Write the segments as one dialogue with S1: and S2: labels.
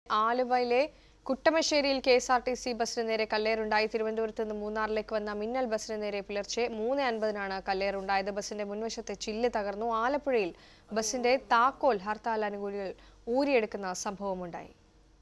S1: ആലുവയിലെ കുട്ടമശ്ശേരിയിൽ K S R T C ബസിന് നേരെ കല്ലേറുണ്ടായി തിരുവനന്തപുരത്ത് നിന്ന് മൂന്നാറിലേക്ക് വന്ന മിന്നൽ ബസിന് നേരെ പുലർച്ചെ മൂന്ന് അൻപതിനാണ് കല്ലേറുണ്ടായത് ബസിന്റെ മുൻവശത്തെ ചില്ല് തകർന്നു ആലപ്പുഴയിൽ ബസിന്റെ താക്കോൽ ഹർത്താൽ അനുകൂലികൾ ഊരിയെടുക്കുന്ന സംഭവമുണ്ടായി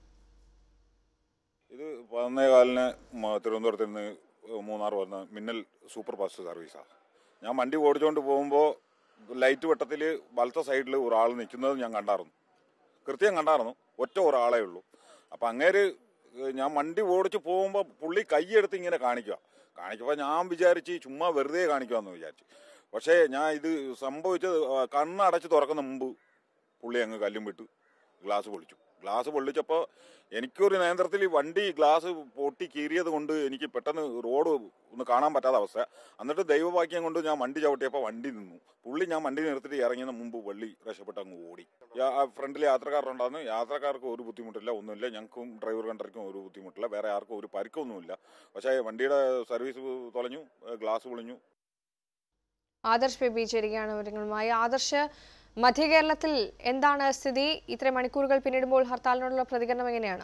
S2: ഇത് പതിനൊന്നേ കാലിന് മ- തിരുവനന്തപുരത്ത് നിന്ന് മൂന്നാർ വന്ന മിന്നൽ സൂപ്പർ ഫാസ്റ്റ് സർവീസാണ് ഞാൻ വണ്ടി ഓടിച്ചുകൊണ്ട് പോകുമ്പോൾ ലൈറ്റ് വെട്ടത്തിൽ വലത്തെ സൈഡിൽ ഒരാൾ നിൽക്കുന്നത് ഞാൻ കണ്ടായിരുന്നു കൃത്യം കണ്ടായിരുന്നു ഒറ്റ ഒരാളേ ഉള്ളൂ അപ്പം അങ്ങേര് ഏഹ്, ഞാൻ വണ്ടി ഓടിച്ച് പോകുമ്പോൾ പുള്ളി കൈയെടുത്ത് ഇങ്ങനെ കാണിക്കുക കാണിക്കുമ്പോൾ ഞാൻ വിചാരിച്ച് ചുമ്മാ വെറുതെ കാണിക്കുമെന്ന് വിചാരിച്ചു പക്ഷേ ഞാൻ ഇത് സംഭവിച്ചത് ആ, കണ്ണടച്ച് തുറക്കുന്ന മുമ്പ് പുള്ളി അങ്ങ് കല്ലും വിട്ട് ഗ്ലാസ് പൊളിച്ചു ഗ്ലാസ് പൊള്ളിച്ചപ്പോൾ എനിക്കൊരു നേന്ത്രത്തിൽ വണ്ടി ഗ്ലാസ് പൊട്ടി കീറിയത് കൊണ്ട് എനിക്ക് പെട്ടെന്ന് റോഡ് ഒന്ന് കാണാൻ പറ്റാത്ത അവസ്ഥ എന്നിട്ട് ദൈവഭാഗ്യം കൊണ്ട് ഞാൻ വണ്ടി ചവിട്ടിയപ്പോൾ വണ്ടി നിന്നു പുള്ളി ഞാൻ വണ്ടി നിർത്തിയിട്ട് ഇറങ്ങിയതിന് മുമ്പ് വള്ളി രക്ഷപ്പെട്ട് അങ്ങ് ഓടി ഫ്രണ്ടിൽ യാത്രക്കാരുണ്ടായിരുന്നു യാത്രക്കാർക്ക് ഒരു ബുദ്ധിമുട്ടില്ല ഒന്നുമില്ല ഞങ്ങൾക്കും ഡ്രൈവർ കണ്ടർക്കും ഒരു ബുദ്ധിമുട്ടില്ല വേറെ ആർക്കും ഒരു പരിക്കൊന്നുമില്ല പക്ഷേ വണ്ടിയുടെ സർവീസ് തൊലഞ്ഞു ഗ്ലാസ് പൊളിഞ്ഞു
S1: ആദർശ് ബേബി ചേരുകയാണ് വിവരങ്ങളുമായി ആദർശ് മധ്യകേരളത്തിൽ എന്താണ് സ്ഥിതി ഇത്രയും മണിക്കൂറുകൾ പിന്നിടുമ്പോൾ ഹർത്താലിനോടുള്ള പ്രതികരണം എങ്ങനെയാണ്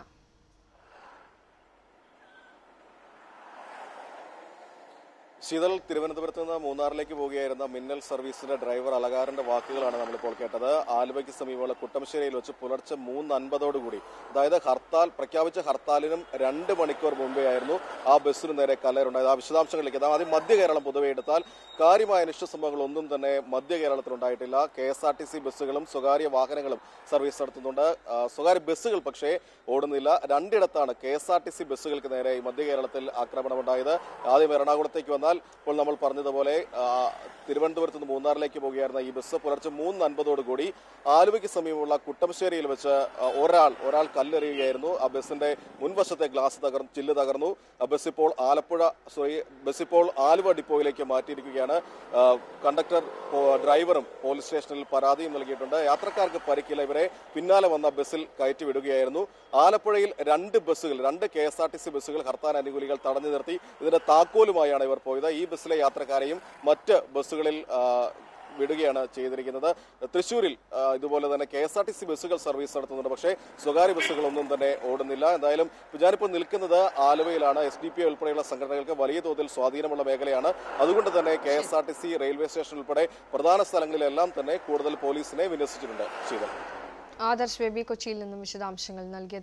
S3: ശീതൾ തിരുവനന്തപുരത്ത് നിന്ന് മൂന്നാറിലേക്ക് പോവുകയായിരുന്ന മിന്നൽ സർവീസിന്റെ ഡ്രൈവർ അലകാറിന്റെ വാക്കുകളാണ് നമ്മളിപ്പോൾ കേട്ടത് ആലുവയ്ക്ക് സമീപമുള്ള കുട്ടമശ്ശേരിയിൽ വെച്ച് പുലർച്ചെ മൂന്ന് അൻപതോടുകൂടി അതായത് ഹർത്താൽ പ്രഖ്യാപിച്ച ഹർത്താലിനും രണ്ട് മണിക്കൂർ മുമ്പേ ആയിരുന്നു ആ ബസ്സിന് നേരെ കല്ലേറുണ്ടായത് ആ വിശദാംശങ്ങളിലേക്ക് എത്താം ആദ്യം മധ്യ കേരളം പൊതുവെ എടുത്താൽ കാര്യമായ അനിഷ്ട സംഭവങ്ങളൊന്നും തന്നെ മധ്യ കേരളത്തിൽ ഉണ്ടായിട്ടില്ല K S R T C ബസ്സുകളും സ്വകാര്യ വാഹനങ്ങളും സർവീസ് നടത്തുന്നുണ്ട് ആ, സ്വകാര്യ ബസ്സുകൾ പക്ഷേ ഓടുന്നില്ല രണ്ടിടത്താണ് K S R T C ബസ്സുകൾക്ക് നേരെ ഈ മധ്യ കേരളത്തിൽ ആക്രമണമുണ്ടായത് ആദ്യം എറണാകുളത്തേക്ക് വന്നാൽ ഇപ്പോൾ നമ്മൾ പറഞ്ഞതുപോലെ ആ, തിരുവനന്തപുരത്ത് നിന്ന് മൂന്നാറിലേക്ക് പോകുകയായിരുന്ന ഈ ബസ് പുലർച്ചെ മൂന്ന് അൻപതോടുകൂടി ആലുവയ്ക്ക് സമീപമുള്ള കുട്ടമശ്ശേരിയിൽ വെച്ച് ആ, ഒരാൾ ഒരാൾ കല്ലെറിയുകയായിരുന്നു ആ ബസ്സിന്റെ മുൻവശത്തെ ഗ്ലാസ് തകർന്നു ചില്ല് തകർന്നു ആ ബസ് ഇപ്പോൾ ആലപ്പുഴ സോറി ബസ് ഇപ്പോൾ ആലുവ ഡിപ്പോയിലേക്ക് മാറ്റിയിരിക്കുകയാണ് ആ, കണ്ടക്ടർ പോ- ഡ്രൈവറും പോലീസ് സ്റ്റേഷനിൽ പരാതിയും നൽകിയിട്ടുണ്ട് യാത്രക്കാർക്ക് പരിക്കില്ല ഇവരെ പിന്നാലെ വന്ന ബസ്സിൽ കയറ്റി വിടുകയായിരുന്നു ആലപ്പുഴയിൽ രണ്ട് ബസ്സുകൾ രണ്ട് K S R T C ബസ്സുകൾ ഹർത്താൽ അനുകൂലികൾ തടഞ്ഞു നിർത്തി ഇതിന്റെ താക്കോലുമായാണ് ഇവർ പോയത് ഈ ബസ്സിലെ യാത്രക്കാരെയും മറ്റ് ബസ്സുകളിൽ ആ, വിടുകയാണ് ചെയ്തിരിക്കുന്നത് തൃശ്ശൂരിൽ ആ, ഇതുപോലെ തന്നെ K S R T C ബസ്സുകൾ സർവീസ് നടത്തുന്നുണ്ട് പക്ഷേ സ്വകാര്യ ബസ്സുകളൊന്നും തന്നെ ഓടുന്നില്ല എന്തായാലും ഞാനിപ്പോൾ നിൽക്കുന്നത് ആലുവയിലാണ് എസ് ഡി പി ഉൾപ്പെടെയുള്ള സംഘടനകൾക്ക് വലിയ തോതിൽ സ്വാധീനമുള്ള മേഖലയാണ് അതുകൊണ്ട് തന്നെ K S R T C railway station ഉൾപ്പെടെ പ്രധാന സ്ഥലങ്ങളിലെല്ലാം തന്നെ കൂടുതൽ പോലീസിനെ വിന്യസിച്ചിട്ടുണ്ട് ശീതൾ
S1: ആദർശ് ബേബി കൊച്ചിയിൽ നിന്നും വിശദാംശങ്ങൾ നൽകിയത്